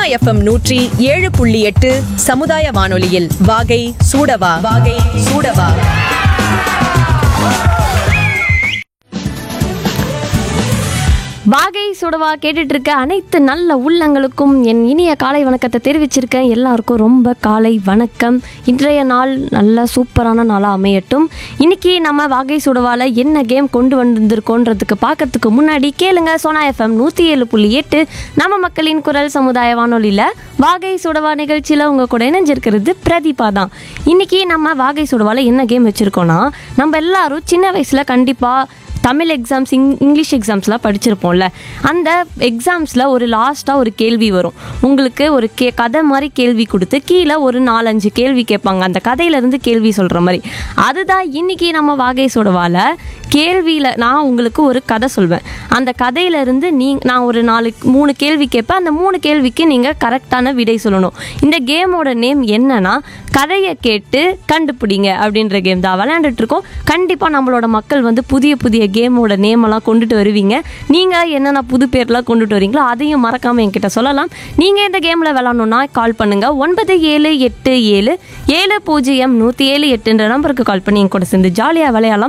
FM நூற்றி ஏழு புள்ளி எட்டு சமுதாய வானொலியில் வாகை சூடவா வாகை சூடவா வாகை சுடவா கேட்டுட்டு இருக்க அனைத்து நல்ல உள்ளங்களுக்கும் என் இனிய காலை வணக்கத்தை தெரிவிச்சிருக்கேன் எல்லாருக்கும் ரொம்ப காலை வணக்கம் இன்றைய நாள் நல்ல சூப்பரான நாளாக அமையட்டும் இன்னைக்கு நம்ம வாகை சுடவால என்ன கேம் கொண்டு வந்திருக்கோன்றதுக்கு பார்க்கறதுக்கு முன்னாடி கேளுங்க சோனா எஃப்எம் நூற்றி ஏழு புள்ளி எட்டு நம்ம மக்களின் குரல் சமுதாய வானொலியில் வாகை சுடவா நிகழ்ச்சியில் உங்கள் கூட இணைஞ்சிருக்கிறது பிரதீபா தான் இன்னைக்கு நம்ம வாகை சுடவால என்ன கேம் வச்சுருக்கோன்னா நம்ம எல்லாரும் சின்ன வயசில் கண்டிப்பாக தமிழ் எக்ஸாம்ஸ் இங் இங்கிலீஷ் எக்ஸாம்ஸ்லாம் படிச்சிருப்போம்ல அந்த எக்ஸாம்ஸில் ஒரு லாஸ்ட்டாக ஒரு கேள்வி வரும் உங்களுக்கு ஒரு கே கதை மாதிரி கேள்வி கொடுத்து கீழே ஒரு நாலஞ்சு கேள்வி கேட்பாங்க அந்த கதையிலேருந்து கேள்வி சொல்கிற மாதிரி அதுதான் இன்னைக்கு நம்ம வாகை சுடவால கேள்வியில் நான் உங்களுக்கு ஒரு கதை சொல்வேன் அந்த கதையிலேருந்து நீ நான் ஒரு நாலு மூணு கேள்வி கேட்பேன் அந்த மூணு கேள்விக்கு நீங்கள் கரெக்டான விடை சொல்லணும் இந்த கேமோட நேம் என்னன்னா கதையை கேட்டு கண்டுபிடிங்க அப்படின்ற கேம் தான் விளையாண்டுட்டு இருக்கோம் கண்டிப்பாக நம்மளோட மக்கள் வந்து புதிய புதிய கேமோட நேம் எல்லாம் கொண்டுட்டு வருவீங்க நீங்கள் என்னென்ன புது பேர்லாம் கொண்டுட்டு வரீங்களோ அதையும் மறக்காமல் என்கிட்ட சொல்லலாம் நீங்கள் இந்த கேமில் விளாட்ணுன்னா கால் பண்ணுங்கள் ஒன்பது ஏழு எட்டு ஏழு ஏழு பூஜ்ஜியம் நூற்றி ஏழு எட்டுன்ற நம்பருக்கு கால் பண்ணி என் கூட சேர்ந்து ஜாலியாக விளையாடலாம்